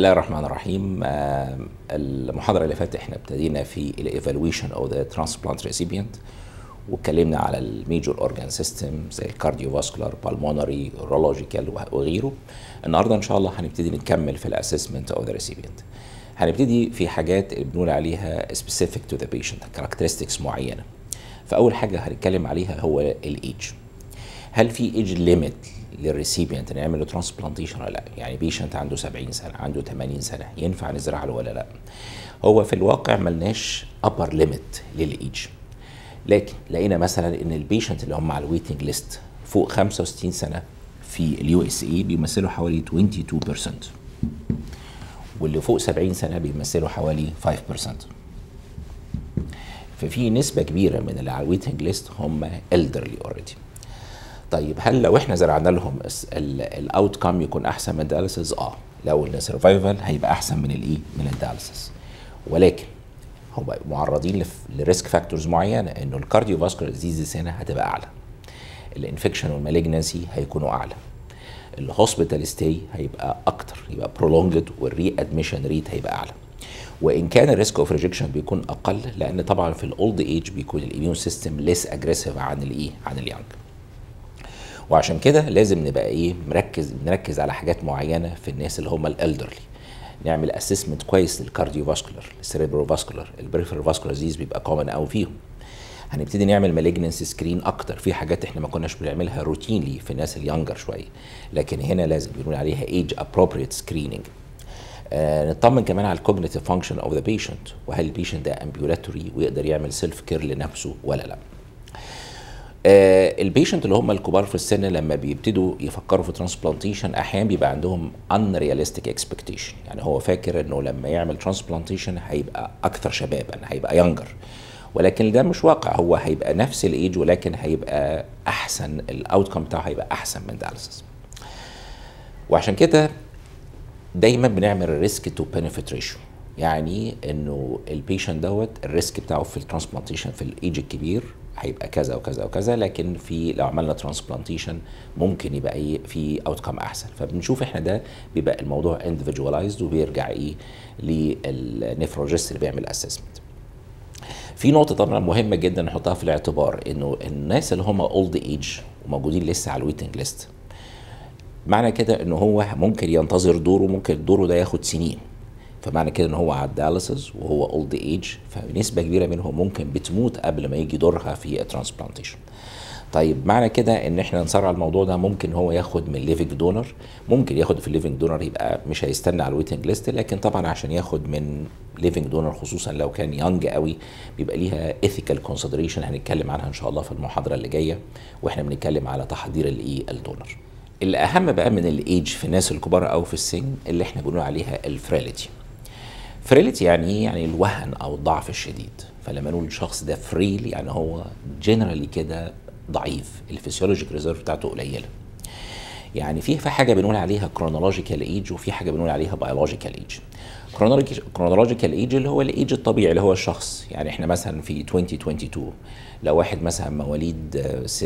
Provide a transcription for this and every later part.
الله الرحمن الرحيم آه، المحاضرة اللي فاتت احنا ابتدينا في الايفالويشن او ذا ترانسبلانت ريسيبيانت واتكلمنا على الميجور اورجان سيستم زي الكارديوفاسكولار بالمونري اورولوجيكال وغيره النهارده ان شاء الله هنبتدي نكمل في الاسسمنت اوف ذا ريسيبيانت هنبتدي في حاجات اللي بنقول عليها سبيسيفيك تو ذا بيشنت كاركترستكس معينه فاول حاجه هنتكلم عليها هو الايدج هل في ايج ليميت للريسيبيانت نعمل له ترانسبلانتيشن ولا لا يعني بيشنت عنده 70 سنه عنده 80 سنه ينفع نزرع له ولا لا هو في الواقع ملناش ابر ليميت للايج لكن لقينا مثلا ان البيشنت اللي هم على الويتنج ليست فوق 65 سنه في اليو اس اي بيمثلوا حوالي 22% واللي فوق 70 سنه بيمثلوا حوالي 5% ففي نسبه كبيره من اللي على الويتنج ليست هم elderly اوريدي طيب هل لو احنا زرعنا لهم الاوت كام يكون احسن من الدياليسيس اه لو السرفايفل هيبقى احسن من الايه من الدياليسيس ولكن هم معرضين لريسك فاكتورز معينه انه الكارديو فاسكولار ديزيز هنا هتبقى اعلى الانفكشن والمالجنسي هيكونوا اعلى الهوسبيتال ستاي هيبقى اكتر يبقى برولونجد والري ادميشن ريت هيبقى اعلى وان كان الريسك اوف ريجكشن بيكون اقل لان طبعا في الاولد ايج بيكون الاميون سيستم ليس اجريسيف عن الايه عن اليانج وعشان كده لازم نبقى ايه مركز نركز على حاجات معينه في الناس اللي هم الالدرلي نعمل اسسمنت كويس للكارديو فاسكولار السيريبرو فاسكولار البريفر فاسكولار ديز بيبقى كومن قوي فيهم هنبتدي نعمل مالجنسي سكرين اكتر في حاجات احنا ما كناش بنعملها روتينلي في الناس اليونجر شويه لكن هنا لازم بنقول عليها ايج ابروبريت سكريننج آه نطمن كمان على الكوجنيتيف فانكشن اوف ذا بيشنت وهل البيشنت ده امبيولاتوري ويقدر يعمل سيلف كير لنفسه ولا لا آه البيشنت اللي هم الكبار في السن لما بيبتدوا يفكروا في ترانسبلانتيشن احيانا بيبقى عندهم unrealistic expectation يعني هو فاكر انه لما يعمل ترانسبلانتيشن هيبقى اكثر شبابا هيبقى يونجر ولكن ده مش واقع هو هيبقى نفس الايج ولكن هيبقى احسن الاوتكم بتاعه هيبقى احسن من دياليسيس وعشان كده دايما بنعمل الريسك تو بنفيت ريشيو يعني انه البيشنت دوت الريسك بتاعه في الترانسبلانتيشن في الايج الكبير هيبقى كذا وكذا وكذا لكن في لو عملنا ترانسبلانتيشن ممكن يبقى ايه في اوتكم احسن فبنشوف احنا ده بيبقى الموضوع individualized وبيرجع ايه للنفرولوجيست اللي بيعمل اسسمنت في نقطة طبعا مهمة جدا نحطها في الاعتبار انه الناس اللي هم اولد ايج وموجودين لسه على الويتنج ليست معنى كده ان هو ممكن ينتظر دوره ممكن دوره ده ياخد سنين فمعنى كده ان هو على الدياليسيس وهو اولد ايج فنسبه كبيره منهم ممكن بتموت قبل ما يجي دورها في الترانسبلانتيشن طيب معنى كده ان احنا نسرع الموضوع ده ممكن هو ياخد من ليفنج دونر ممكن ياخد في الليفنج دونر يبقى مش هيستنى على الويتنج ليست لكن طبعا عشان ياخد من ليفنج دونر خصوصا لو كان يونج قوي بيبقى ليها ايثيكال كونسيدريشن هنتكلم عنها ان شاء الله في المحاضره اللي جايه واحنا بنتكلم على تحضير الايه الدونر الاهم بقى من الايج في الناس الكبار او في السن اللي احنا بنقول عليها الفريليتي فريليتي يعني ايه؟ يعني الوهن او الضعف الشديد فلما نقول الشخص ده فريل يعني هو جنرالي كده ضعيف الفسيولوجيك ريزيرف بتاعته قليله يعني في في حاجه بنقول عليها كرونولوجيكال ايج وفي حاجه بنقول عليها بيولوجيكال ايج كرونولوجيكال ايج اللي هو الايج الطبيعي اللي هو الشخص يعني احنا مثلا في 2022 لو واحد مثلا مواليد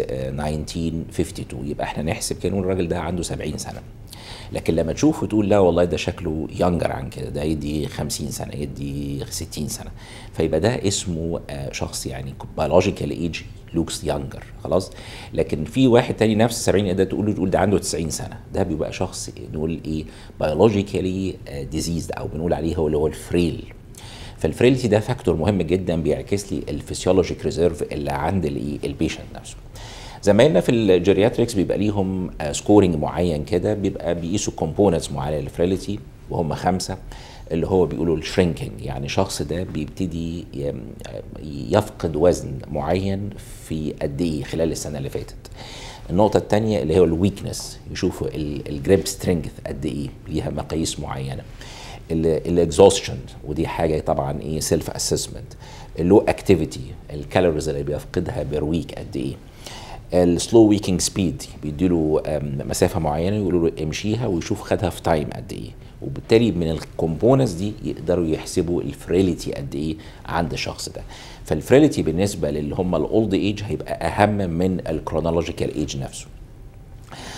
1952 يبقى احنا نحسب كده نقول الراجل ده عنده 70 سنه لكن لما تشوفه تقول لا والله ده شكله يونجر عن كده ده يدي 50 سنه يدي 60 سنه فيبقى ده اسمه شخص يعني بيولوجيكال ايج لوكس يونجر خلاص لكن في واحد تاني نفس 70 ده تقول له تقول ده عنده 90 سنه ده بيبقى شخص نقول ايه بيولوجيكالي ديزيزد او بنقول عليه هو اللي هو الفريل فالفريلتي ده فاكتور مهم جدا بيعكس لي الفسيولوجيك ريزيرف اللي عند الايه البيشنت نفسه زمايلنا في الجيرياتريكس بيبقى ليهم سكورنج معين كده بيبقى بيقيسوا كومبوننتس معينه للفريلتي وهم خمسه اللي هو بيقولوا الشرينكينج يعني الشخص ده بيبتدي يفقد وزن معين في قد ايه خلال السنه اللي فاتت النقطة الثانية اللي هو الويكنس يشوفوا الجريب سترينث قد ايه ليها مقاييس معينة الاكزوستشن ودي حاجة طبعا ايه سيلف اسسمنت اللو اكتيفيتي الكالوريز اللي بيفقدها بير ويك قد ايه السلو ويكينج سبيد بيديله مسافه معينه يقولوا له امشيها ويشوف خدها في تايم قد ايه وبالتالي من الكومبوننتس دي يقدروا يحسبوا الفريليتي قد ايه عند الشخص ده فالفريليتي بالنسبه للي هم الاولد ايج هيبقى اهم من الكرونولوجيكال ايج نفسه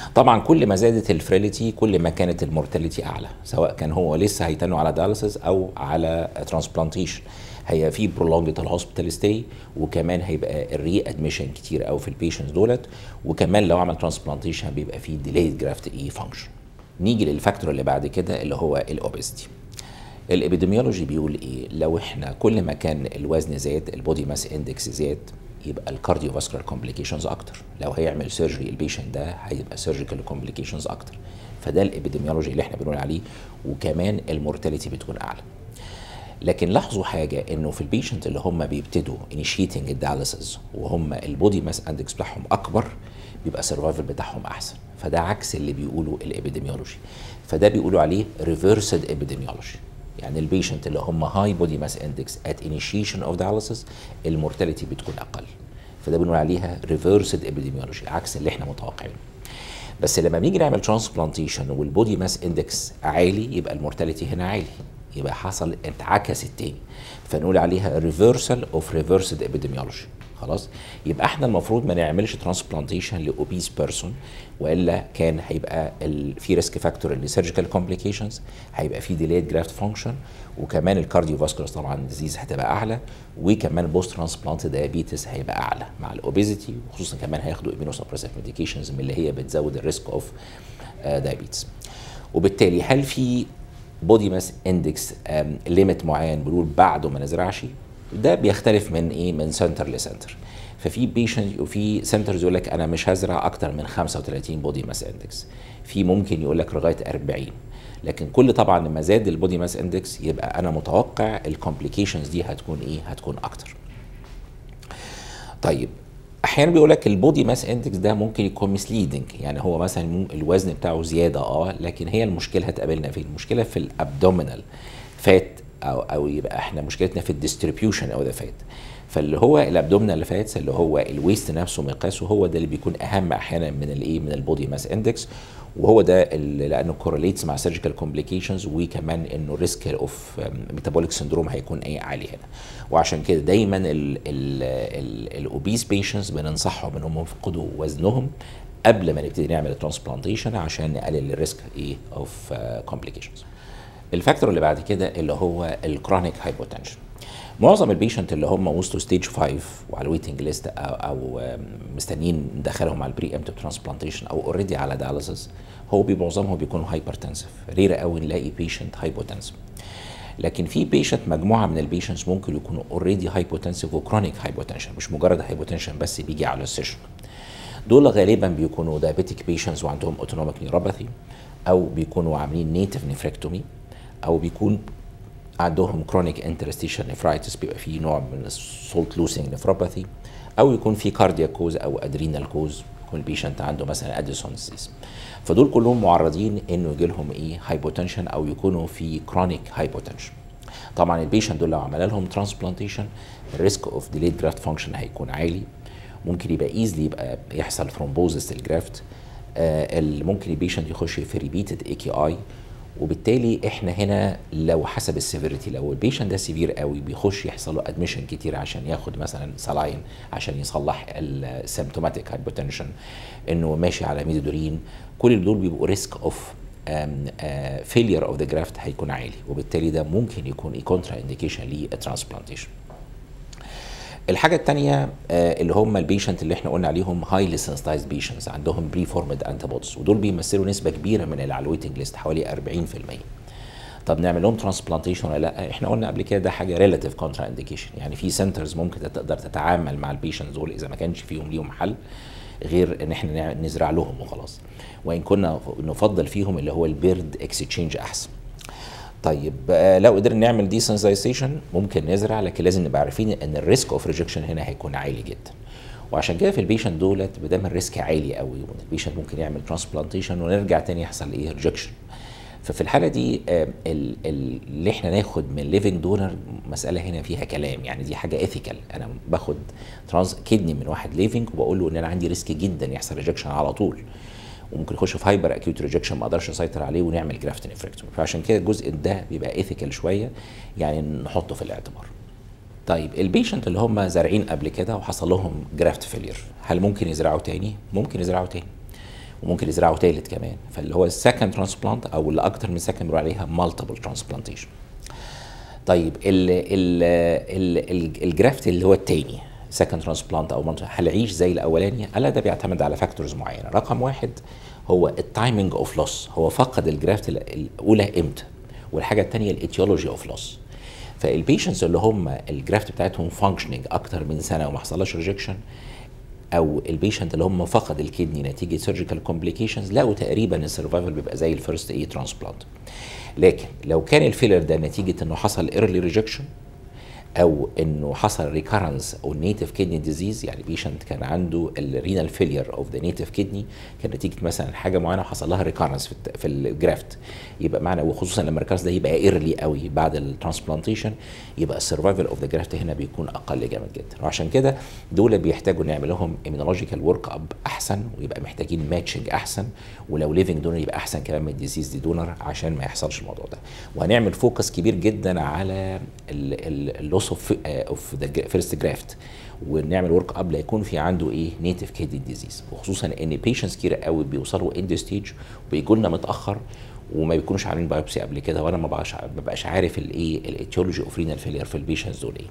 طبعا كل ما زادت الفريليتي كل ما كانت المورتاليتي اعلى سواء كان هو لسه هيتنوا على دياليسيس او على ترانسبلانتيشن هي في برولونجد الهوسبيتال ستي وكمان هيبقى الري ادميشن كتير قوي في البيشنتس دولت وكمان لو عمل ترانسبلانتيشن بيبقى في ديليد جرافت اي فانكشن نيجي للفاكتور اللي بعد كده اللي هو الاوبستي الابيديميولوجي بيقول ايه لو احنا كل ما كان الوزن زاد البودي ماس اندكس زاد يبقى الكارديو فاسكولار كومبليكيشنز اكتر لو هيعمل سيرجري البيشنت ده هيبقى سيرجيكال كومبليكيشنز اكتر فده الابيديميولوجي اللي احنا بنقول عليه وكمان المورتاليتي بتكون اعلى لكن لاحظوا حاجه انه في البيشنت اللي هم بيبتدوا انيشيتنج الدياليسيس وهم البودي ماس اندكس بتاعهم اكبر بيبقى السرفايفل بتاعهم احسن فده عكس اللي بيقولوا الابيديميولوجي فده بيقولوا عليه ريفرسد ابيديميولوجي يعني البيشنت اللي هم هاي بودي ماس اندكس ات انيشيشن اوف دياليسيس المورتاليتي بتكون اقل فده بنقول عليها ريفرسد ابيديميولوجي عكس اللي احنا متوقعينه بس لما بنيجي نعمل ترانسبلانتيشن والبودي ماس اندكس عالي يبقى المورتاليتي هنا عالي يبقى حصل انعكس التاني فنقول عليها ريفرسال اوف ريفرسد ابيديميولوجي خلاص يبقى احنا المفروض ما نعملش ترانسبلانتيشن لاوبيس بيرسون والا كان هيبقى في ريسك فاكتور لسيرجيكال كومبليكيشنز هيبقى في ديليد جرافت فانكشن وكمان الكارديو فاسكولار طبعا ديزيز هتبقى اعلى وكمان بوست ترانسبلانت دايابيتس هيبقى اعلى مع الاوبيزيتي وخصوصا كمان هياخدوا ايمينوسبريسيف ميديكيشنز من اللي هي بتزود الريسك اوف دايابيتس وبالتالي هل في بودي ماس اندكس ليميت معين بنقول بعده ما نزرعش ده بيختلف من ايه من سنتر لسنتر ففي بيشنت وفي سنترز يقول لك انا مش هزرع اكتر من 35 بودي ماس اندكس في ممكن يقول لك لغايه 40 لكن كل طبعا لما زاد البودي ماس اندكس يبقى انا متوقع الكومبليكيشنز دي هتكون ايه هتكون اكتر طيب احيانا بيقول لك البودي ماس اندكس ده ممكن يكون مسليدنج يعني هو مثلا الوزن بتاعه زياده اه لكن هي المشكله هتقابلنا فين المشكله في الابدومينال فات او او يبقى احنا مشكلتنا في الديستريبيوشن او ذا فات فاللي هو الابدومينال فاتس اللي هو الويست نفسه مقاسه هو ده اللي بيكون اهم احيانا من الايه من البودي ماس اندكس وهو ده اللي لانه كورليتس مع سيرجيكال كومبليكيشنز وكمان انه ريسك اوف ميتابوليك سندروم هيكون ايه عالي هنا وعشان كده دايما الاوبيس بيشنتس بننصحهم انهم يفقدوا وزنهم قبل ما نبتدي نعمل الترانسبلانتيشن عشان نقلل الريسك ايه اوف كومبليكيشنز الفاكتور اللي بعد كده اللي هو الكرونيك هايبوتنشن معظم البيشنت اللي هم وصلوا ستيج 5 وعلى الويتنج ليست او, أو مستنيين ندخلهم على البري امتيف ترانسبلانتيشن او اوريدي على دياليسيس هو معظمهم بيكونوا هايبرتنسف رير قوي نلاقي بيشنت هايبوتنسف لكن في بيشنت مجموعه من البيشنتس ممكن يكونوا اوريدي هايبوتنسف وكرونيك هايبوتنشن مش مجرد هايبوتنشن بس بيجي على السيشن دول غالبا بيكونوا دايابيتيك بيشنتس وعندهم اوتونوميك نيوروباثي او بيكونوا عاملين نيتف نيفريكتومي او بيكون عندهم كرونيك انترستيشن نفرايتس بيبقى فيه نوع من السولت لوسينج نفروباثي او يكون في كاردياك كوز او ادرينال كوز يكون البيشنت عنده مثلا اديسون ديزيز فدول كلهم معرضين انه يجي لهم ايه هايبوتنشن او يكونوا في كرونيك هايبوتنشن طبعا البيشنت دول لو عمل لهم ترانسبلانتيشن الريسك اوف ديليد جرافت فانكشن هيكون عالي ممكن يبقى ايزلي يبقى يحصل ثرومبوزس الجرافت آه ممكن البيشنت يخش في ريبيتد اي كي اي وبالتالي احنا هنا لو حسب السيفيريتي لو البيشنت ده سيفير قوي بيخش يحصل له ادميشن كتير عشان ياخد مثلا سلاين عشان يصلح السيمتوماتيك هايبوتنشن انه ماشي على ميدودورين كل دول بيبقوا ريسك اوف فيلير اوف ذا جرافت هيكون عالي وبالتالي ده ممكن يكون كونترا انديكيشن للترانسبلانتيشن الحاجة الثانية اللي هم البيشنت اللي احنا قلنا عليهم هايلي سنسيتايزد بيشنتس عندهم بري فورمد انتي ودول بيمثلوا نسبة كبيرة من اللي على الويتنج ليست حوالي 40% طب نعمل لهم ترانسبلانتيشن ولا لا احنا قلنا قبل كده ده حاجه ريلاتيف كونترا انديكيشن يعني في سنترز ممكن تقدر تتعامل مع البيشنتس دول اذا ما كانش فيهم ليهم حل غير ان احنا نزرع لهم وخلاص وان كنا نفضل فيهم اللي هو البيرد اكسشينج احسن طيب لو قدرنا نعمل دي سنسايزيشن ممكن نزرع لكن لازم نبقى عارفين ان الريسك اوف ريجكشن هنا هيكون عالي جدا وعشان كده في البيشنت دولت ما دام الريسك عالي قوي البيشنت ممكن يعمل ترانسبلانتيشن ونرجع تاني يحصل ايه ريجكشن ففي الحاله دي اللي احنا ناخد من ليفنج دونر مساله هنا فيها كلام يعني دي حاجه ايثيكال انا باخد ترانس كدني من واحد ليفنج وبقول له ان انا عندي ريسك جدا يحصل ريجكشن على طول وممكن يخش في هايبر اكيوت ريجكشن ما اقدرش اسيطر عليه ونعمل جرافت نفركتومي فعشان كده الجزء ده بيبقى ايثيكال شويه يعني نحطه في الاعتبار طيب البيشنت اللي هم زارعين قبل كده وحصل لهم جرافت فيلير هل ممكن يزرعوا تاني ممكن يزرعوا تاني وممكن يزرعوا ثالث كمان فاللي هو السكند ترانسبلانت او اللي اكتر من سكند بيقولوا عليها مالتيبل ترانسبلانتيشن طيب ال ال ال ال الجرافت اللي هو الثاني سكند ترانسبلانت او multiple، هل يعيش زي الاولاني؟ قال لا ده بيعتمد على فاكتورز معينه، رقم واحد هو التايمنج اوف لوس، هو فقد الجرافت الاولى امتى؟ والحاجه الثانيه الايتيولوجي اوف لوس. فالبيشنتس اللي هم الجرافت بتاعتهم فانكشننج اكتر من سنه وما حصلهاش ريجكشن او البيشنت اللي هم فقد الكدني نتيجه سيرجيكال كومبليكيشنز لقوا تقريبا السرفايفل بيبقى زي الفيرست اي ترانسبلانت لكن لو كان الفيلر ده نتيجه انه حصل ايرلي ريجكشن او انه حصل ريكارنس او نيتيف كدني ديزيز يعني بيشنت كان عنده الرينال فيلير اوف ذا نيتيف كدني كان نتيجه مثلا حاجه معينه وحصل لها ريكارنس في, الت- في الجرافت يبقى معنى وخصوصا لما الريكارنس ده يبقى ايرلي قوي بعد الترانسبلانتيشن يبقى السرفايفل اوف ذا جرافت هنا بيكون اقل جامد جدا وعشان كده دول بيحتاجوا نعمل لهم ايمينولوجيكال ورك اب احسن ويبقى محتاجين ماتشنج احسن ولو ليفنج دونر يبقى احسن كمان من الديزيز دي دونر عشان ما يحصلش الموضوع ده وهنعمل فوكس كبير جدا على اللوس اوف اوف ذا فيرست جرافت ونعمل ورك اب ليكون في عنده ايه نيتيف كيدني ديزيز وخصوصا ان بيشنتس كتير قوي بيوصلوا اند ستيج وبيجوا لنا متاخر وما بيكونوش عاملين بايوبسي قبل كده وانا ما بقاش ما بقاش عارف الايه الايتيولوجي اوف رينال فيلير في البيشنتس دول ايه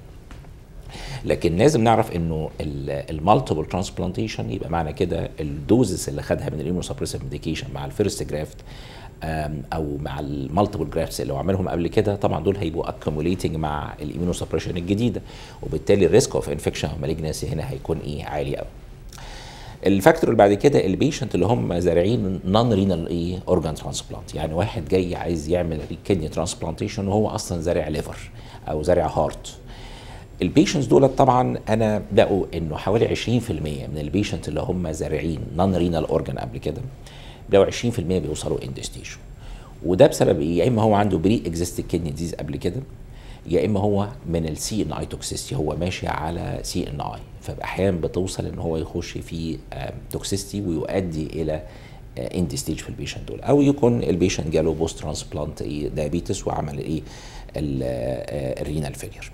لكن لازم نعرف انه المالتيبل ترانسبلانتيشن يبقى معنى كده الدوزز اللي خدها من الاميونوسبريسيف ميديكيشن مع الفيرست جرافت او مع المالتيبل جرافتس اللي هو عملهم قبل كده طبعا دول هيبقوا اكيوميليتنج مع الاميونوسبريشن الجديده وبالتالي الريسك اوف انفكشن مالجنسي هنا هيكون ايه عالي قوي الفاكتور اللي بعد كده البيشنت اللي هم زارعين نون رينال ايه اورجان ترانسبلانت يعني واحد جاي عايز يعمل كدني ترانسبلانتيشن وهو اصلا زارع ليفر او زارع هارت البيشنتس دول طبعا انا لقوا انه حوالي 20% من البيشنت اللي هم زارعين نون رينال اورجان قبل كده لقوا 20% بيوصلوا اند ستيج وده بسبب ايه؟ يا اما هو عنده بري اكزيستنج كدني ديزيز قبل كده يا اما هو من السي ان اي توكسيستي هو ماشي على سي ان اي فاحيانا بتوصل ان هو يخش في توكسيستي ويؤدي الى اند ستيج في البيشنت دول او يكون البيشنت جاله بوست ترانسبلانت دايابيتس وعمل ايه الرينال فيلير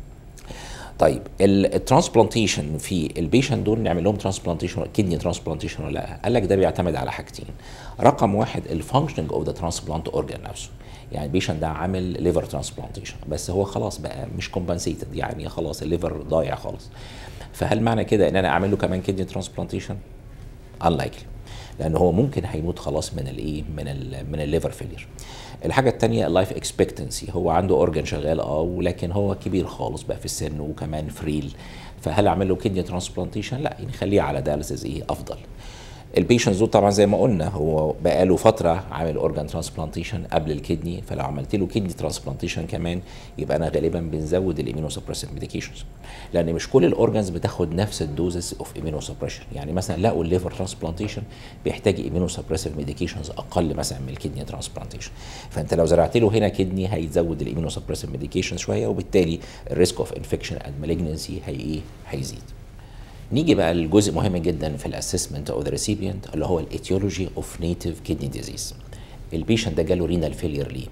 طيب الترانسبلانتيشن في البيشنت دول نعمل لهم ترانسبلانتيشن كدني ترانسبلانتيشن ولا لا؟ قال لك ده بيعتمد على حاجتين رقم واحد الفانكشننج اوف ذا ترانسبلانت اورجان نفسه يعني البيشنت ده عامل ليفر ترانسبلانتيشن بس هو خلاص بقى مش كومبنسيتد يعني خلاص الليفر ضايع خالص فهل معنى كده ان انا اعمل له كمان كدني ترانسبلانتيشن؟ unlikely لان هو ممكن هيموت خلاص من الايه من ال من الليفر فيلير الحاجه الثانيه اللايف اكسبكتنسي هو عنده اورجن شغال اه ولكن هو كبير خالص بقى في السن وكمان فريل فهل اعمل له كدني ترانسبلانتيشن لا نخليه على دياليسيس ايه افضل البيشنتس دول طبعا زي ما قلنا هو بقاله فتره عامل اورجان ترانسبلانتيشن قبل الكدني فلو عملت له كدني ترانسبلانتيشن كمان يبقى انا غالبا بنزود الامينوسبريسيف ميديكيشنز لان مش كل الاورجانز بتاخد نفس الدوزز اوف امينوسبريشن يعني مثلا لقوا الليفر ترانسبلانتيشن بيحتاج امينوسبريسيف ميديكيشنز اقل مثلا من الكدني ترانسبلانتيشن فانت لو زرعت له هنا كدني هيزود الامينوسبريسيف ميديكيشن شويه وبالتالي الريسك اوف انفكشن اند مالجنسي هي ايه هيزيد نيجي بقى لجزء مهم جدا في الاسسمنت اوف ذا ريسيبيانت اللي هو الايتيولوجي اوف نيتيف كدني ديزيز البيشنت ده جاله رينال فيلير ليه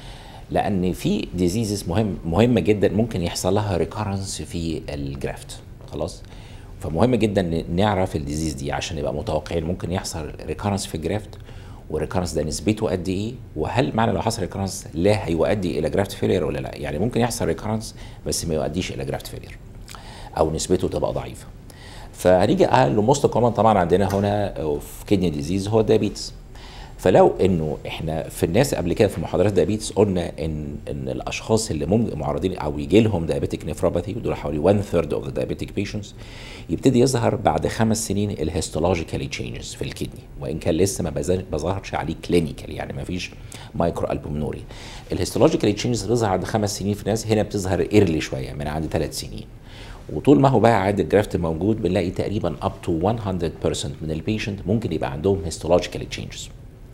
لان في ديزيزز مهم مهمه جدا ممكن يحصل لها ريكارنس في الجرافت خلاص فمهم جدا نعرف الديزيز دي عشان نبقى متوقعين ممكن يحصل ريكارنس في الجرافت والريكارنس ده نسبته قد ايه وهل معنى لو حصل ريكارنس لا هيؤدي الى جرافت فيلير ولا لا يعني ممكن يحصل ريكارنس بس ما يؤديش الى جرافت فيلير او نسبته تبقى ضعيفه فهنيجي له موست كومن طبعا عندنا هنا في كدني ديزيز هو الدايابيتس فلو انه احنا في الناس قبل كده في محاضرات دايابيتس قلنا ان ان الاشخاص اللي ممكن معرضين او يجي لهم دايابيتيك نيفروباثي ودول حوالي 1 ثيرد اوف ذا دايابيتيك بيشنتس يبتدي يظهر بعد خمس سنين الهيستولوجيكالي تشينجز في الكدني وان كان لسه ما بظهرش عليه كلينيكال يعني ما فيش مايكرو البومنوري الهيستولوجيكالي تشينجز بتظهر عند خمس سنين في ناس هنا بتظهر ايرلي شويه من عند ثلاث سنين وطول ما هو بقى عاد الجرافت موجود بنلاقي تقريبا اب تو 100% من البيشنت ممكن يبقى عندهم هيستولوجيكال تشينجز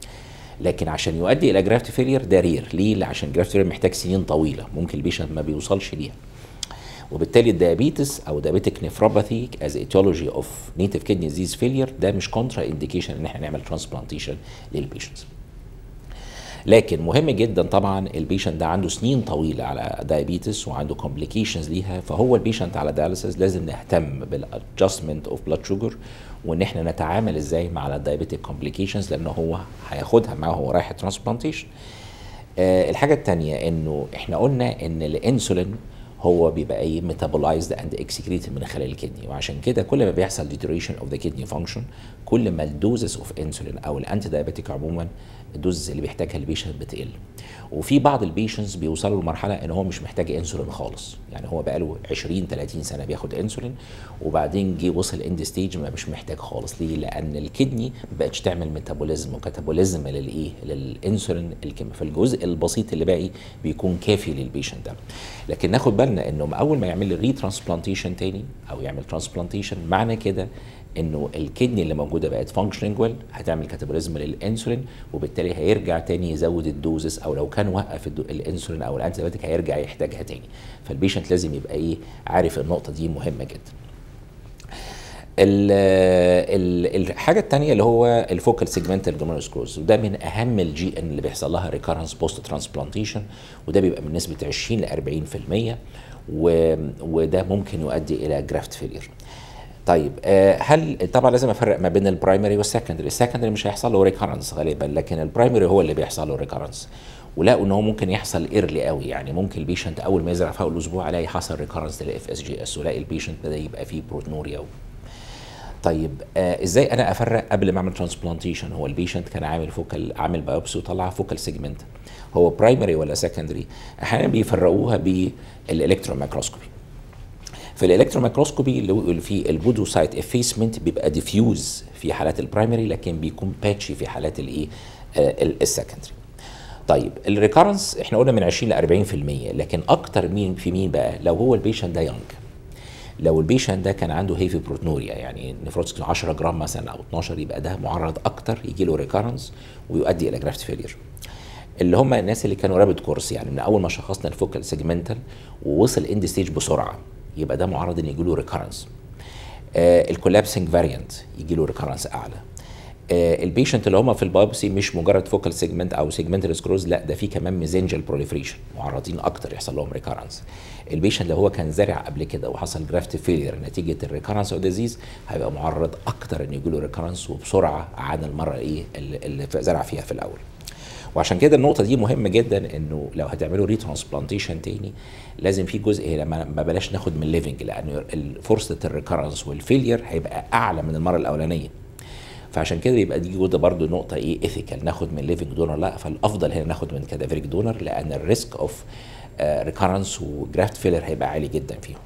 لكن عشان يؤدي الى جرافت فيلير ده رير ليه عشان جرافت فيلير محتاج سنين طويله ممكن البيشنت ما بيوصلش ليها وبالتالي الديابيتس او دايابيتيك نيفروباثي از ايتيولوجي اوف نيتيف كدني ديزيز فيلير ده مش كونترا انديكيشن ان احنا نعمل ترانسبلانتيشن للبيشنتس لكن مهم جدا طبعا البيشنت ده عنده سنين طويله على دايابيتس وعنده كومبليكيشنز ليها فهو البيشنت على دياليسيس لازم نهتم بالادجستمنت اوف بلاد شوجر وان احنا نتعامل ازاي مع الدايابيتيك كومبليكيشنز لان هو هياخدها معاه وهو رايح الترانسبلانتيشن آه الحاجه الثانيه انه احنا قلنا ان الانسولين هو بيبقى ايه ميتابولايزد اند اكسكريتد من خلال الكدني وعشان كده كل ما بيحصل ديتوريشن اوف ذا كدني فانكشن كل ما الدوزز اوف انسولين او الانتي دايابيتيك عموما الدوز اللي بيحتاجها البيشنت بتقل وفي بعض البيشنتس بيوصلوا لمرحله ان هو مش محتاج انسولين خالص يعني هو بقاله 20 30 سنه بياخد انسولين وبعدين جه وصل اند ستيج ما مش محتاج خالص ليه لان الكدني ما بقتش تعمل ميتابوليزم وكاتابوليزم للايه للانسولين الكم فالجزء البسيط اللي باقي بيكون كافي للبيشنت ده لكن ناخد بالنا انه اول ما يعمل ري ترانسبلانتيشن تاني او يعمل ترانسبلانتيشن معنى كده انه الكدني اللي موجوده بقت فانكشننج ويل هتعمل كاتابوليزم للانسولين وبالتالي هيرجع تاني يزود الدوزس او لو كان وقف الانسولين او الانتي هيرجع يحتاجها تاني فالبيشنت لازم يبقى ايه عارف النقطه دي مهمه جدا ال ال الحاجه الثانيه اللي هو الفوكال سيجمنتال جلوميرولوسكلوز وده من اهم الجي ان اللي بيحصل لها ريكارنس بوست ترانسبلانتيشن وده بيبقى من نسبه 20 ل 40% و وده ممكن يؤدي الى جرافت فيلير طيب هل طبعا لازم افرق ما بين البرايمري والسكندري السكندري مش هيحصل له ريكارنس غالبا لكن البرايمري هو اللي بيحصل له ريكارنس ولقوا ان هو ممكن يحصل ايرلي قوي يعني ممكن البيشنت اول ما يزرع في اول اسبوع الاقي حصل ريكارنس للاف اس جي اس ولاقي البيشنت بدا يبقى فيه بروتنوريا طيب آه ازاي انا افرق قبل ما اعمل ترانسبلانتيشن هو البيشنت كان عامل فوكال عامل بايوبسي وطلع فوكال سيجمنت هو برايمري ولا سكندري احيانا بيفرقوها بالالكترون مايكروسكوبي في الالكترون مايكروسكوبي اللي في البودوسايت افيسمنت بيبقى ديفيوز في حالات البرايمري لكن بيكون باتشي في حالات الايه آه السكندري طيب الريكارنس احنا قلنا من 20 ل 40% لكن اكتر مين في مين بقى لو هو البيشنت ده يونج لو البيشنت ده كان عنده هيفي بروتنوريا يعني نفروتسك 10 جرام مثلا او 12 يبقى ده معرض اكتر يجي له ريكارنس ويؤدي الى جرافت فيلير اللي هم الناس اللي كانوا رابد كورس يعني من اول ما شخصنا الفوكال سيجمنتال ووصل اند ستيج بسرعه يبقى ده معرض ان يجي له ريكارنس آه الكولابسنج فاريانت يجي له ريكارنس اعلى آه البيشنت اللي هم في البايوبسي مش مجرد فوكال سيجمنت او سيجمنتال سكروز لا ده في كمان ميزنجل بروليفريشن معرضين اكتر يحصل لهم ريكارنس البيشنت اللي هو كان زارع قبل كده وحصل جرافت فيلير نتيجه الريكارنس او ديزيز هيبقى معرض اكتر ان يجي له ريكارنس وبسرعه عن المره ايه اللي زرع فيها في الاول وعشان كده النقطه دي مهمه جدا انه لو هتعملوا ري ترانسبلانتيشن تاني لازم في جزء هنا ما بلاش ناخد من الليفنج لان فرصه الريكارنس والفيلير هيبقى اعلى من المره الاولانيه فعشان كده يبقى دي جزء برضو نقطه ايه ايثيكال ناخد من ليفنج دونر لا فالافضل هنا ناخد من كادافيريك دونر لان الريسك اوف ريكارنس وجرافت فيلر هيبقى عالي جدا فيهم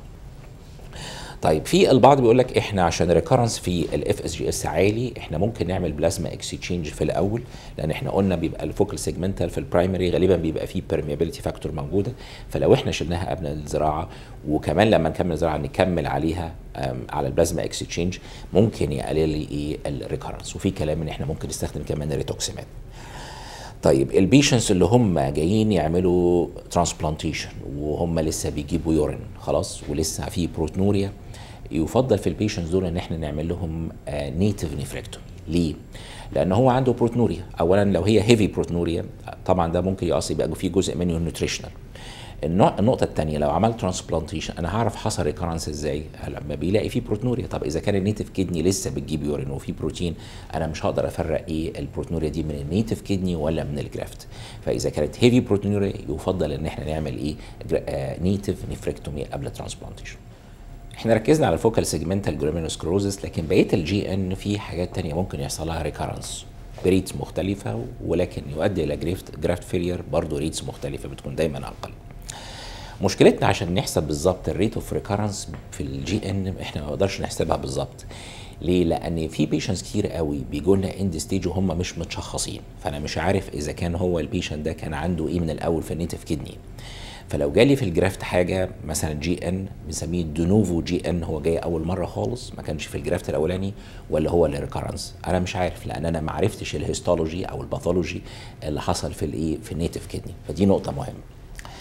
طيب في البعض بيقول لك احنا عشان الريكارنس في الاف اس جي اس عالي احنا ممكن نعمل بلازما اكسشينج في الاول لان احنا قلنا بيبقى الفوكال سيجمنتال في البرايمري غالبا بيبقى فيه بيرميابيلتي فاكتور موجوده فلو احنا شلناها قبل الزراعه وكمان لما نكمل الزراعه نكمل عليها على البلازما اكسشينج ممكن يقلل لي ايه الريكارنس وفي كلام ان احنا ممكن نستخدم كمان الريتوكسيمات طيب البيشنس اللي هم جايين يعملوا ترانسبلانتيشن وهم لسه بيجيبوا يورين خلاص ولسه في بروتنوريا يفضل في البيشنس دول ان احنا نعمل لهم نيتيف نيفريكتومي ليه؟ لان هو عنده بروتنوريا اولا لو هي هيفي بروتنوريا طبعا ده ممكن يقص يبقى في جزء منه نيوتريشنال النقطة الثانية لو عملت ترانسبلانتيشن أنا هعرف حصل ريكارنس إزاي؟ لما بيلاقي فيه بروتنوريا طب إذا كان النيتف كدني لسه بتجيب يورين وفي بروتين أنا مش هقدر أفرق إيه البروتنوريا دي من النيتف كدني ولا من الجرافت فإذا كانت هيفي بروتنوريا يفضل إن إحنا نعمل إيه؟ آه نيتف نفركتومي قبل ترانسبلانتيشن. احنا ركزنا على الفوكال سيجمنتال جلوميرولوسكلوزس لكن بقيه الجي ان في حاجات تانية ممكن يحصل لها ريكارنس بريتس مختلفة ولكن يؤدي إلى جرافت جرافت فيلير برضه ريتس مختلفة بتكون دايما أقل. مشكلتنا عشان نحسب بالظبط الريت اوف ريكارنس في الجي ان احنا ما نقدرش نحسبها بالظبط ليه؟ لأن في بيشنتس كتير قوي بيجوا لنا اند ستيج وهم مش متشخصين، فأنا مش عارف إذا كان هو البيشنت ده كان عنده إيه من الأول في النيتف كدني. فلو جالي في الجرافت حاجه مثلا جي ان بنسميه دونوفو جي ان هو جاي اول مره خالص ما كانش في الجرافت الاولاني ولا هو الريكارنس انا مش عارف لان انا ما عرفتش الهيستولوجي او الباثولوجي اللي حصل في الايه في النيتف كدني فدي نقطه مهمه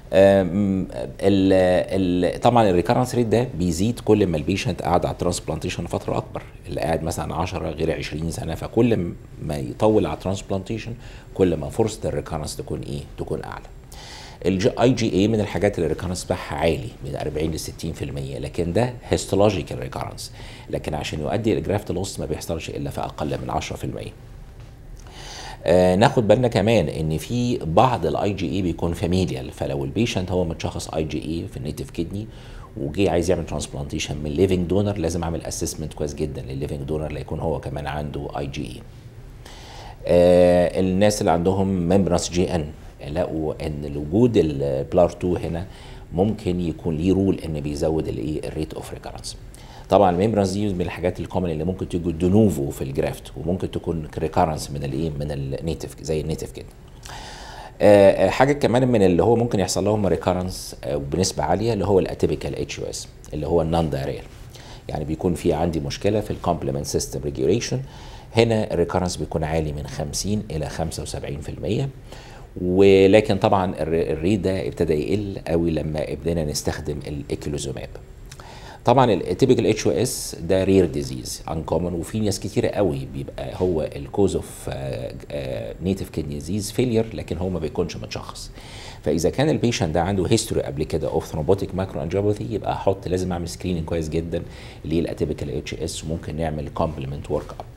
آم، ال ال طبعا الريكارنس ريت ده بيزيد كل ما البيشنت قاعد على الترانسبلانتيشن فتره اكبر اللي قاعد مثلا 10 غير 20 سنه فكل ما يطول على الترانسبلانتيشن كل ما فرصه الريكارنس تكون ايه تكون اعلى الاي جي اي من الحاجات اللي الريكارنس بتاعها عالي من 40 ل 60% لكن ده هيستولوجيكال ريكارنس لكن عشان يؤدي الى جرافت لوس ما بيحصلش الا في اقل من 10% آه ناخد بالنا كمان ان في بعض الاي جي اي بيكون فاميليال فلو البيشنت هو متشخص اي جي اي في النيتف كدني وجي عايز يعمل ترانسبلانتيشن من ليفنج دونر لازم اعمل اسسمنت كويس جدا للليفنج دونر ليكون هو كمان عنده اي جي اي آه الناس اللي عندهم ممبرانس جي ان لقوا ان وجود البلار 2 هنا ممكن يكون ليه رول ان بيزود الايه الريت اوف ريكارنس طبعا الميمبرانز دي من الحاجات الكومن اللي ممكن تيجي دونوفو في الجرافت وممكن تكون ريكارنس من الايه من النيتف زي النيتف كده آه حاجه كمان من اللي هو ممكن يحصل لهم ريكارنس آه بنسبه عاليه اللي هو الاتيبيكال اتش يو اس اللي هو النون دايريال يعني بيكون في عندي مشكله في الكومبلمنت سيستم ريجوليشن هنا الريكارنس بيكون عالي من 50 الى 75% ولكن طبعا الريت ده ابتدى يقل قوي لما ابتدينا نستخدم الايكلوزوماب طبعا التيبيكال اتش او اس ده رير ديزيز انكومن وفي ناس كتيره قوي بيبقى هو الكوز اوف نيتف كيدني ديزيز فيلير لكن هو ما بيكونش متشخص فاذا كان البيشنت ده عنده هيستوري قبل كده اوف ثرومبوتيك ماكرو انجيوباثي يبقى احط لازم اعمل سكريننج كويس جدا للاتيبيكال اتش اس وممكن نعمل كومبلمنت ورك اب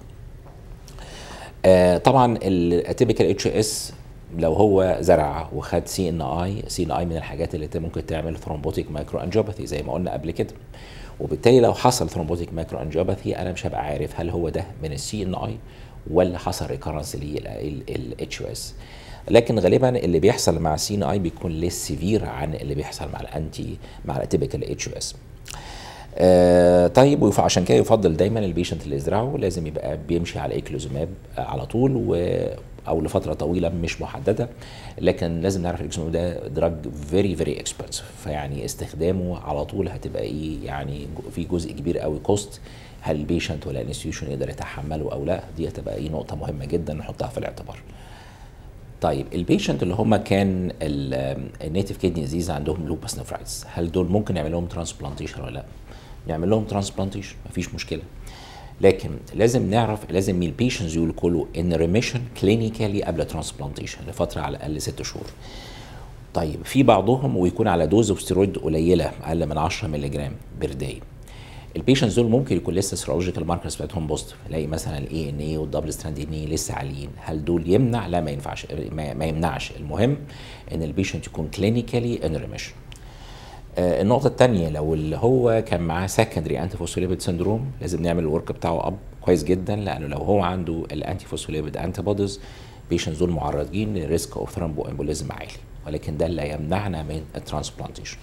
آه طبعا الاتيبيكال اتش اس لو هو زرع وخد سي ان اي سي ان اي من الحاجات اللي ممكن تعمل ثرومبوتيك مايكرو انجيوباثي زي ما قلنا قبل كده وبالتالي لو حصل ثرومبوتيك مايكرو انجيوباثي انا مش هبقى عارف هل هو ده من السي ان اي ولا حصل ريكارنس للاتش او اس لكن غالبا اللي بيحصل مع السي ان اي بيكون ليس سيفير عن اللي بيحصل مع الانتي مع الاتيبيكال اتش او اس آه طيب وعشان كده يفضل دايما البيشنت اللي يزرعه لازم يبقى بيمشي على ايكلوزوماب على طول و او لفتره طويله مش محدده لكن لازم نعرف الاكسوماب ده دراج فيري فيري اكسبنسيف فيعني استخدامه على طول هتبقى ايه يعني في جزء كبير قوي كوست هل البيشنت ولا الانستتيوشن يقدر يتحمله او لا دي هتبقى ايه نقطه مهمه جدا نحطها في الاعتبار طيب البيشنت اللي هم كان النيتف كيدني ديزيز عندهم لوبس نفرايتس هل دول ممكن نعمل لهم ترانسبلانتيشن ولا لا نعمل لهم ترانسبلانتيشن مفيش مشكله لكن لازم نعرف لازم البيشنز يكونوا ان ريميشن كلينيكالي قبل ترانسبلانتيشن لفتره على الاقل ست شهور طيب في بعضهم ويكون على دوز اوف ستيرويد قليله اقل من 10 مللي جرام بير داي البيشنز دول ممكن يكون لسه سيرولوجيكال ماركرز بتاعتهم بوزيتيف الاقي مثلا الاي ان اي والدبل ستراند ان اي لسه عاليين هل دول يمنع لا ما ينفعش ما, ما يمنعش المهم ان البيشنت يكون كلينيكالي ان ريميشن آه النقطة الثانية لو اللي هو كان معاه سكندري انتي فوسفوليبيد سندروم لازم نعمل الورك بتاعه اب كويس جدا لانه لو هو عنده الانتي فوسفوليبيد انتي بوديز بيشنز دول معرضين لريسك اوف ثرومبو امبوليزم عالي ولكن ده لا يمنعنا من الترانسبلانتيشن.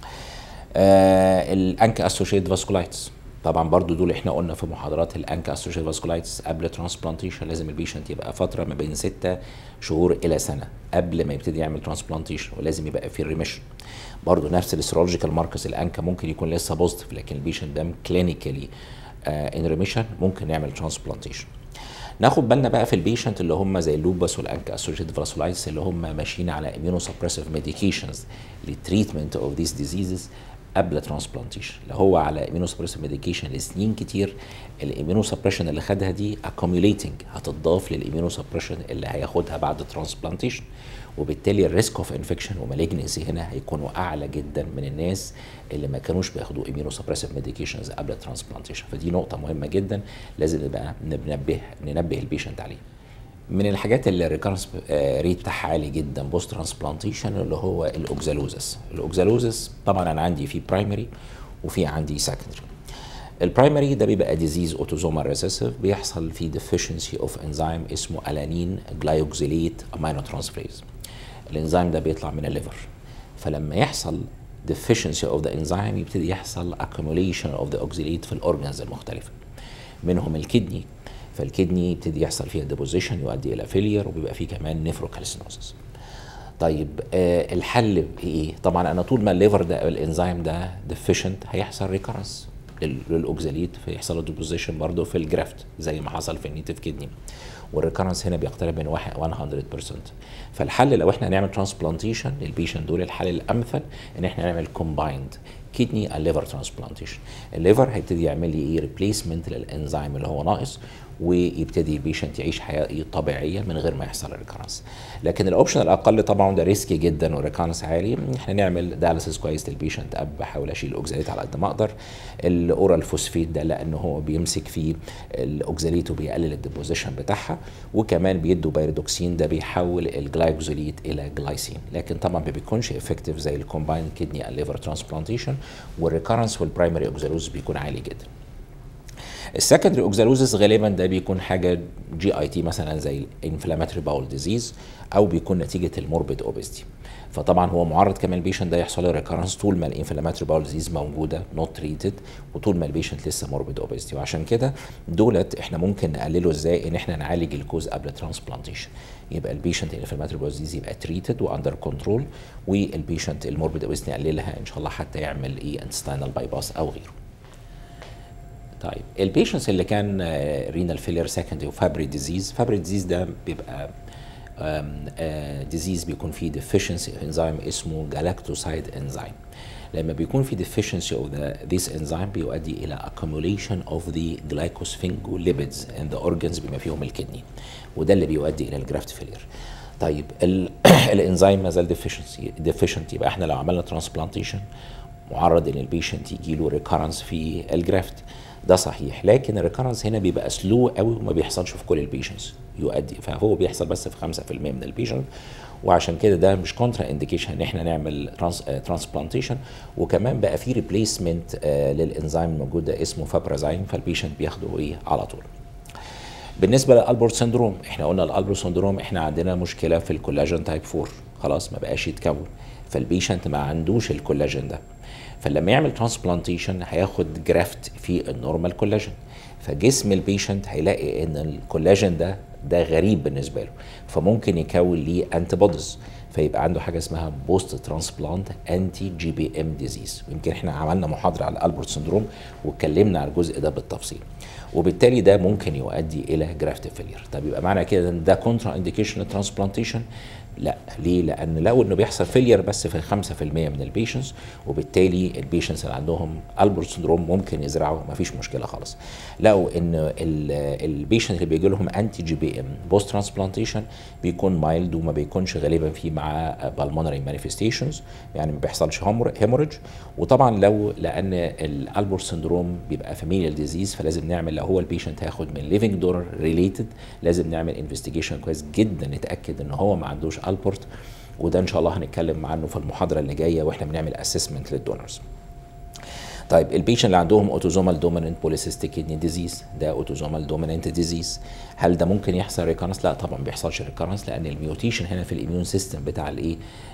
آه الانكا اسوشيت فاسكولايتس طبعا برضو دول احنا قلنا في محاضرات الانكا اسوشيت فاسكولايتس قبل ترانسبلانتيشن لازم البيشنت يبقى فتره ما بين 6 شهور الى سنه قبل ما يبتدي يعمل ترانسبلانتيشن ولازم يبقى في ريميشن برضو نفس السيرولوجيكال ماركرز الانكا ممكن يكون لسه بوزيتيف لكن البيشنت ده كلينيكالي ان ريميشن ممكن نعمل ترانسبلانتيشن ناخد بالنا بقى في البيشنت اللي هم زي اللوبس والانكا اسوشيتد فاسولايتس اللي هم ماشيين على اميونو سبريسيف ميديكيشنز للتريتمنت اوف ذيس ديزيزز قبل ترانسبلانتيشن لو هو على اميونو سبريسيف ميديكيشن لسنين كتير الاميونو سبريشن اللي خدها دي اكوميوليتنج هتضاف للاميونو سبريشن اللي هياخدها بعد ترانسبلانتيشن وبالتالي الريسك اوف انفكشن ومالجنسي هنا هيكونوا اعلى جدا من الناس اللي ما كانوش بياخدوا اميونو سبريسيف ميديكيشنز قبل الترانسبلانتيشن فدي نقطه مهمه جدا لازم نبقى ننبه ننبه البيشنت عليها من الحاجات اللي الريكارنس ريت بتاعها عالي جدا بوست ترانسبلانتيشن اللي هو الاوكزالوزس الاوكزالوزس طبعا انا عندي في برايمري وفي عندي سكندري البرايمري ده بيبقى ديزيز اوتوزومال ريسيسيف بيحصل فيه ديفيشنسي اوف انزيم اسمه الانين جلايوكسيليت امينو ترانسفيريز الانزيم ده بيطلع من الليفر فلما يحصل deficiency of the enzyme يبتدي يحصل accumulation of the oxalate في الاورجنز المختلفه منهم الكدني فالكدني يبتدي يحصل فيها ديبوزيشن يؤدي الى فيلير وبيبقى فيه كمان نيفروكالسينوزس طيب آه الحل ايه طبعا انا طول ما الليفر ده الانزيم ده ديفيشنت هيحصل ريكارنس للاوكزاليت فيحصل له ديبوزيشن برضه في الجرافت زي ما حصل في النيتف كدني والريكرنس هنا بيقترب من واحد- 100% فالحل لو احنا هنعمل ترانسبلانتيشن للبيشنت دول الحل الامثل ان احنا نعمل كومبايند كدني اند ليفر ترانسبلانتيشن الليفر هيبتدي يعمل لي ايه ريبليسمنت للانزيم اللي هو ناقص ويبتدي البيشنت يعيش حياه إيه طبيعيه من غير ما يحصل ريكرنس لكن الاوبشن الاقل طبعا ده ريسكي جدا وريكرنس عالي احنا نعمل دياليسيس كويس للبيشنت اب بحاول اشيل الاوكزاليت على قد ما اقدر الاورال فوسفيت ده لانه هو بيمسك فيه الاوكزاليت وبيقلل الديبوزيشن بتاعها وكمان بيدوا بايرودوكسين ده بيحول الجلايكوزوليت الى جلايسين لكن طبعا ما بيكونش افكتيف زي الكومبايند كدني اند ليفر ترانسبلانتيشن والريكرنس والبرايمري اوكزالوز بيكون عالي جدا السكندري اوكزالوزس غالبا ده بيكون حاجه جي اي تي مثلا زي الانفلاماتوري باول ديزيز او بيكون نتيجه الموربيد اوبستي فطبعا هو معرض كمان البيشنت ده يحصل له ريكارنس طول ما الانفلاماتوري باول ديزيز موجوده نوت تريتد وطول ما البيشنت لسه موربيد اوبستي وعشان كده دولت احنا ممكن نقلله ازاي ان احنا نعالج الكوز قبل ترانسبلانتيشن يبقى البيشنت الانفلاماتوري باول ديزيز يبقى تريتد واندر كنترول والبيشنت الموربيد اوبستي نقللها ان شاء الله حتى يعمل ايه انستينال باي باس او غيره طيب البيشنتس اللي كان رينال فيلير سكندري وفابري ديزيز فابري ديزيز ده بيبقى ديزيز بيكون فيه ديفيشنسي انزيم اسمه جالاكتوسايد انزيم لما بيكون في deficiency of the, this enzyme بيؤدي إلى accumulation of the glycosphingolipids in the organs بما فيهم الكدني وده اللي بيؤدي إلى الجرافت فيلير طيب الانزيم ما زال ديفيشنسي ديفيشنت يبقى احنا لو عملنا ترانسبلانتيشن معرض ان البيشنت يجي له ريكارنس في الجرافت ده صحيح لكن الريكارنس هنا بيبقى سلو قوي وما بيحصلش في كل البيشنتس يؤدي فهو بيحصل بس في 5% من البيشنت وعشان كده ده مش كونترا انديكيشن ان احنا نعمل ترانسبلانتيشن وكمان بقى في ريبليسمنت للانزيم الموجود ده اسمه فابرازاين فالبيشنت بياخده ايه على طول بالنسبه للالبورت سندروم احنا قلنا الالبورت سندروم احنا عندنا مشكله في الكولاجين تايب 4 خلاص ما بقاش يتكون فالبيشنت ما عندوش الكولاجين ده فلما يعمل ترانسبلانتيشن هياخد جرافت في النورمال كولاجين فجسم البيشنت هيلاقي ان الكولاجين ده ده غريب بالنسبه له فممكن يكون ليه انتي بوديز فيبقى عنده حاجه اسمها بوست ترانسبلانت انتي جي بي ام ديزيز ويمكن احنا عملنا محاضره على الالبورت سندروم واتكلمنا على الجزء ده بالتفصيل وبالتالي ده ممكن يؤدي الى جرافت فيلير طب يبقى معنى كده ان ده كونترا انديكيشن ترانسبلانتيشن لا ليه لان لو انه بيحصل فيلير بس في 5% من البيشنتس وبالتالي البيشنتس اللي عندهم البورت سندروم ممكن يزرعوا ما فيش مشكله خالص لو ان البيشنت اللي بيجي لهم انتي جي بي ام بوست ترانسبلانتيشن بيكون مايلد وما بيكونش غالبا فيه معاه بالمونري مانيفستيشنز يعني ما بيحصلش هيموريج وطبعا لو لان الالبورت سندروم بيبقى فاميليال ديزيز فلازم نعمل لو هو البيشنت هياخد من ليفنج دونر ريليتد لازم نعمل انفستيجيشن كويس جدا نتاكد ان هو ما عندوش البورت وده ان شاء الله هنتكلم عنه في المحاضره اللي جايه واحنا بنعمل اسسمنت للدونرز طيب البيشنت اللي عندهم اوتوزومال دوميننت بوليسيستيك كيدني ديزيز ده اوتوزومال دوميننت ديزيز هل ده ممكن يحصل ريكارنس لا طبعا ما بيحصلش ريكارنس لان الميوتيشن هنا في الاميون سيستم بتاع الايه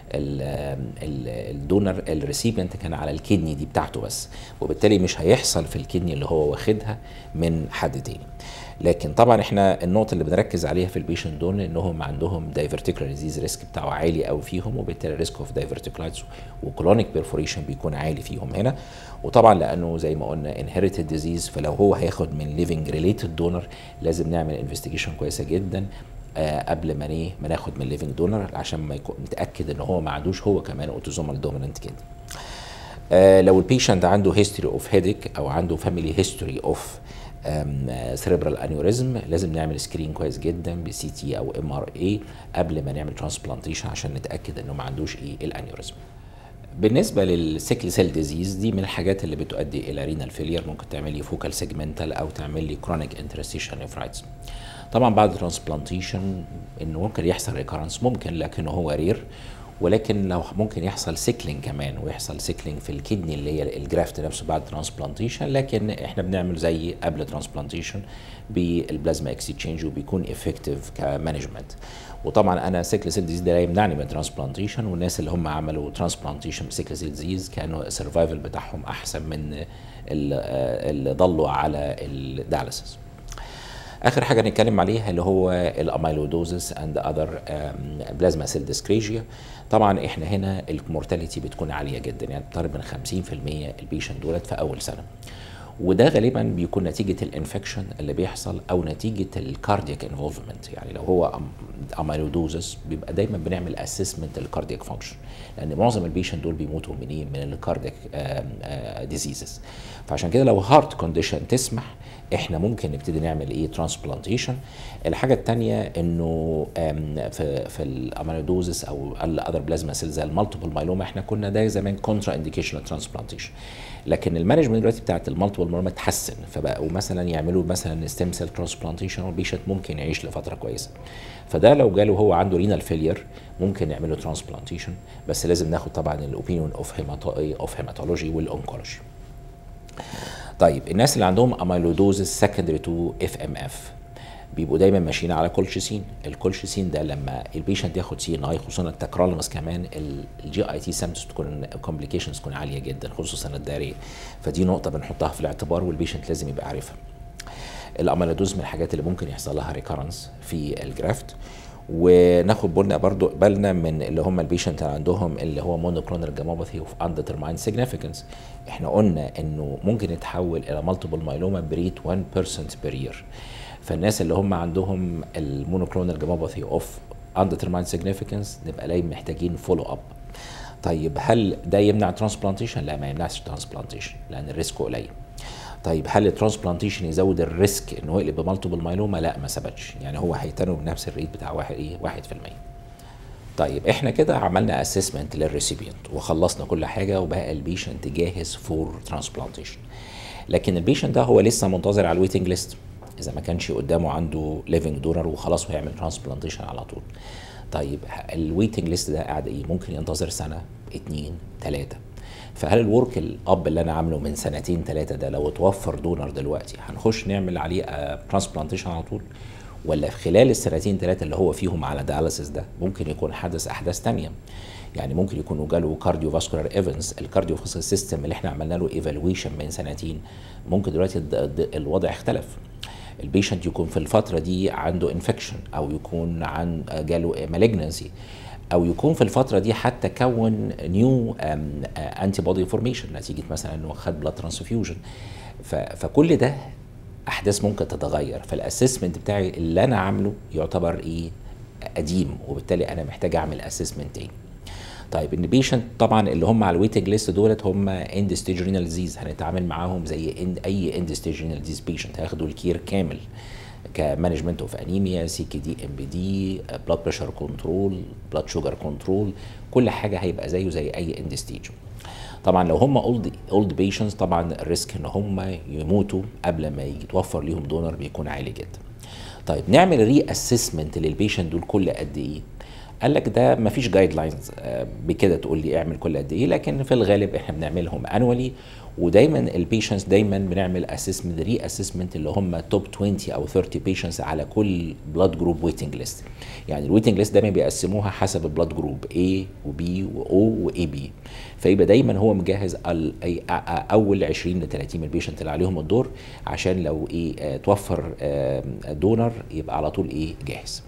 الدونر الريسيبينت كان على الكدني دي بتاعته بس وبالتالي مش هيحصل في الكدني اللي هو واخدها من حد تاني لكن طبعا احنا النقطه اللي بنركز عليها في البيشنت دول انهم عندهم دايفرتيكولار ديزيز ريسك بتاعه عالي قوي فيهم وبالتالي ريسك اوف دايفرتيكولايتس وكلونيك بيرفوريشن بيكون عالي فيهم هنا وطبعا لانه زي ما قلنا انهيرتد ديزيز فلو هو هياخد من ليفنج ريليتد دونر لازم نعمل انفستيجيشن كويسه جدا آه قبل ما ايه ما ناخد من ليفنج دونر عشان ما يكون نتاكد ان هو ما عندوش هو كمان اوتوزومال دوميننت كده آه لو البيشنت عنده هيستوري اوف هيديك او عنده فاميلي هيستوري اوف سيريبرال انيوريزم لازم نعمل سكرين كويس جدا بسي تي او ام ار اي قبل ما نعمل ترانسبلانتيشن عشان نتاكد انه ما عندوش ايه الانيوريزم بالنسبه للسيكل سيل ديزيز دي من الحاجات اللي بتؤدي الى رينال فيلير ممكن تعمل لي فوكال سيجمنتال او تعمل لي كرونيك انترستيشن نيفرايتس طبعا بعد ترانسبلانتيشن انه ممكن يحصل ريكارنس ممكن لكنه هو رير ولكن لو ممكن يحصل سيكلينج كمان ويحصل سيكلينج في الكدني اللي هي الجرافت نفسه بعد ترانسبلانتيشن لكن احنا بنعمل زي قبل ترانسبلانتيشن بالبلازما اكسشينج وبيكون افكتيف كمانجمنت وطبعا انا سيكل سيل ديزيز ده لا يمنعني من ترانسبلانتيشن والناس اللي هم عملوا ترانسبلانتيشن بسيكل سيل ديزيز كانوا السرفايفل بتاعهم احسن من اللي ضلوا على الدياليسيس اخر حاجه نتكلم عليها اللي هو الاميلودوزس اند اذر بلازما سيل ديسكريجيا طبعا احنا هنا المورتاليتي بتكون عاليه جدا يعني بتقرب من 50% البيشنت دولت في اول سنه وده غالبا بيكون نتيجه الانفكشن اللي بيحصل او نتيجه الكاردياك انفولفمنت يعني لو هو اميلودوزس بيبقى دايما بنعمل اسسمنت للكاردياك فانكشن لان معظم البيشنت دول بيموتوا من ايه من الكاردياك ديزيزز فعشان كده لو هارت كونديشن تسمح احنا ممكن نبتدي نعمل ايه ترانسبلانتيشن الحاجه الثانيه انه في في الاميلودوزس او الاذر بلازما سيل زي المالتيبل مايلوما احنا كنا ده زمان كونترا انديكيشن ترانسبلانتيشن لكن المانجمنت دلوقتي بتاعت المالتيبل مايلوما اتحسن فبقوا مثلا يعملوا مثلا ستيم سيل ترانسبلانتيشن والبيشنت ممكن يعيش لفتره كويسه فده لو جاله هو عنده رينال فيلير ممكن نعمل له ترانسبلانتيشن بس لازم ناخد طبعا الاوبينيون اوف اوف هيماتولوجي والاونكولوجي طيب الناس اللي عندهم اميلودوزس سكندري تو اف ام اف بيبقوا دايما ماشيين على كولشيسين الكولشيسين ده لما البيشنت ياخد سي ان اي خصوصا التكرالمس كمان الجي اي تي سيمتومز تكون كومبليكيشنز تكون عاليه جدا خصوصا الداريه فدي نقطه بنحطها في الاعتبار والبيشنت لازم يبقى عارفها الاميلودوز من الحاجات اللي ممكن يحصل لها ريكارنس في الجرافت وناخد بالنا برضو بالنا من اللي هم البيشنت اللي عندهم اللي هو مونوكلونال جاموباثي اوف اندترمايند سيجنيفيكانس احنا قلنا انه ممكن يتحول الى مالتيبل مايلوما بريت 1% بير يير فالناس اللي هم عندهم المونوكلونال جاموباثي اوف اندترمايند سيجنيفيكانس نبقى لاقي محتاجين فولو اب طيب هل ده يمنع ترانسبلانتيشن؟ لا ما يمنعش ترانسبلانتيشن لان الريسك قليل طيب هل الترانسبلانتيشن يزود الريسك ان هو يقلب بمالتيبل مايلوما؟ لا ما ثبتش يعني هو هيتنوا بنفس الريت بتاع واحد ايه 1% طيب احنا كده عملنا اسسمنت للريسيبينت وخلصنا كل حاجه وبقى البيشنت جاهز فور ترانسبلانتيشن لكن البيشنت ده هو لسه منتظر على الويتنج ليست اذا ما كانش قدامه عنده ليفنج دونر وخلاص وهيعمل ترانسبلانتيشن على طول طيب الويتنج ليست ده قاعد ايه ممكن ينتظر سنه اتنين تلاته فهل الورك الاب اللي انا عامله من سنتين ثلاثه ده لو اتوفر دونر دلوقتي هنخش نعمل عليه ترانسبلانتيشن على طول ولا في خلال السنتين ثلاثه اللي هو فيهم على دياليسيس ده ممكن يكون حدث احداث ثانيه يعني ممكن يكون جاله كارديو فاسكولار ايفنز الكارديو فاسكولار سيستم اللي احنا عملنا له ايفالويشن من سنتين ممكن دلوقتي الوضع اختلف البيشنت يكون في الفتره دي عنده انفكشن او يكون عن جاله مالجنسي او يكون في الفتره دي حتى كون نيو انتي بودي فورميشن نتيجه مثلا انه خد بلاد ترانسفيوجن فكل ده احداث ممكن تتغير فالاسسمنت بتاعي اللي انا عامله يعتبر ايه قديم وبالتالي انا محتاج اعمل اسسمنت تاني طيب ان بيشنت طبعا اللي هم على الويتنج ليست دولت هم اند ستيج رينال ديزيز هنتعامل معاهم زي إند اي اند ستيج رينال ديزيز بيشنت هياخدوا الكير كامل كمانجمنت اوف انيميا سي كي دي ام بي دي بلاد بريشر كنترول بلاد شوجر كنترول كل حاجه هيبقى زيه زي اي اند ستيج طبعا لو هم اولد اولد بيشنتس طبعا الريسك ان هم يموتوا قبل ما يتوفر ليهم دونر بيكون عالي جدا طيب نعمل ري اسسمنت للبيشنت دول كل قد ايه قال لك ده ما فيش جايد لاينز بكده تقول لي اعمل كل قد ايه لكن في الغالب احنا بنعملهم انوالي ودايما البيشنتس دايما بنعمل اسسمنت ري اسسمنت اللي هم توب 20 او 30 بيشنتس على كل بلاد جروب ويتنج ليست يعني الويتنج ليست دايما بيقسموها حسب البلاد جروب A وB وO وAB فيبقى دايما هو مجهز اول 20 ل 30 من البيشنت اللي عليهم الدور عشان لو ايه توفر دونر يبقى على طول ايه جاهز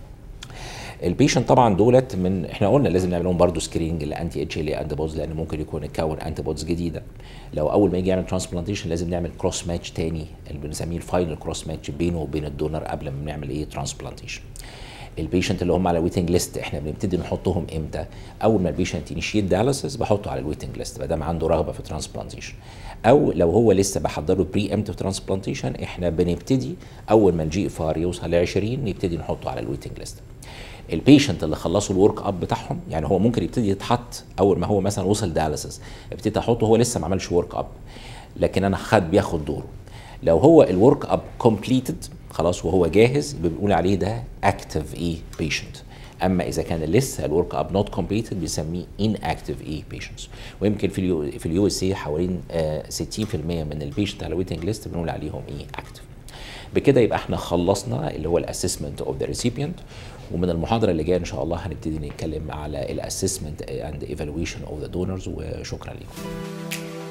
البيشنت طبعا دولت من احنا قلنا لازم نعمل لهم برضه سكريننج لانتي اتش ال انتي بودز لان ممكن يكون اتكون انتي بودز جديده لو اول ما يجي يعمل ترانسبلانتيشن لازم نعمل كروس ماتش تاني اللي بنسميه الفاينل كروس ماتش بينه وبين الدونر قبل ما نعمل ايه ترانسبلانتيشن البيشنت اللي هم على ويتنج ليست احنا بنبتدي نحطهم امتى اول ما البيشنت ينشيت دياليسيس بحطه على الويتنج ليست ما دام عنده رغبه في ترانسبلانتيشن او لو هو لسه بحضر له بري امتيف ترانسبلانتيشن احنا بنبتدي اول ما الجي اف ار يوصل ل 20 نبتدي نحطه على الويتنج ليست البيشنت اللي خلصوا الورك اب بتاعهم يعني هو ممكن يبتدي يتحط اول ما هو مثلا وصل دياليسيس ابتدي احطه هو لسه ما عملش ورك اب لكن انا خد بياخد دوره لو هو الورك اب كومبليتد خلاص وهو جاهز بنقول عليه ده اكتف ايه بيشنت اما اذا كان لسه الورك اب نوت كومبليتد بنسميه ان اكتف ايه بيشنتس ويمكن في اليو في اليو اس اي حوالين آه 60% من البيشنت على الويتنج ليست بنقول عليهم ايه اكتف بكده يبقى احنا خلصنا اللي هو الاسسمنت اوف ذا ريسيبيانت ومن المحاضره اللي جايه ان شاء الله هنبتدي نتكلم على الاسسمنت اند ايفالويشن اوف ذا دونرز وشكرا لكم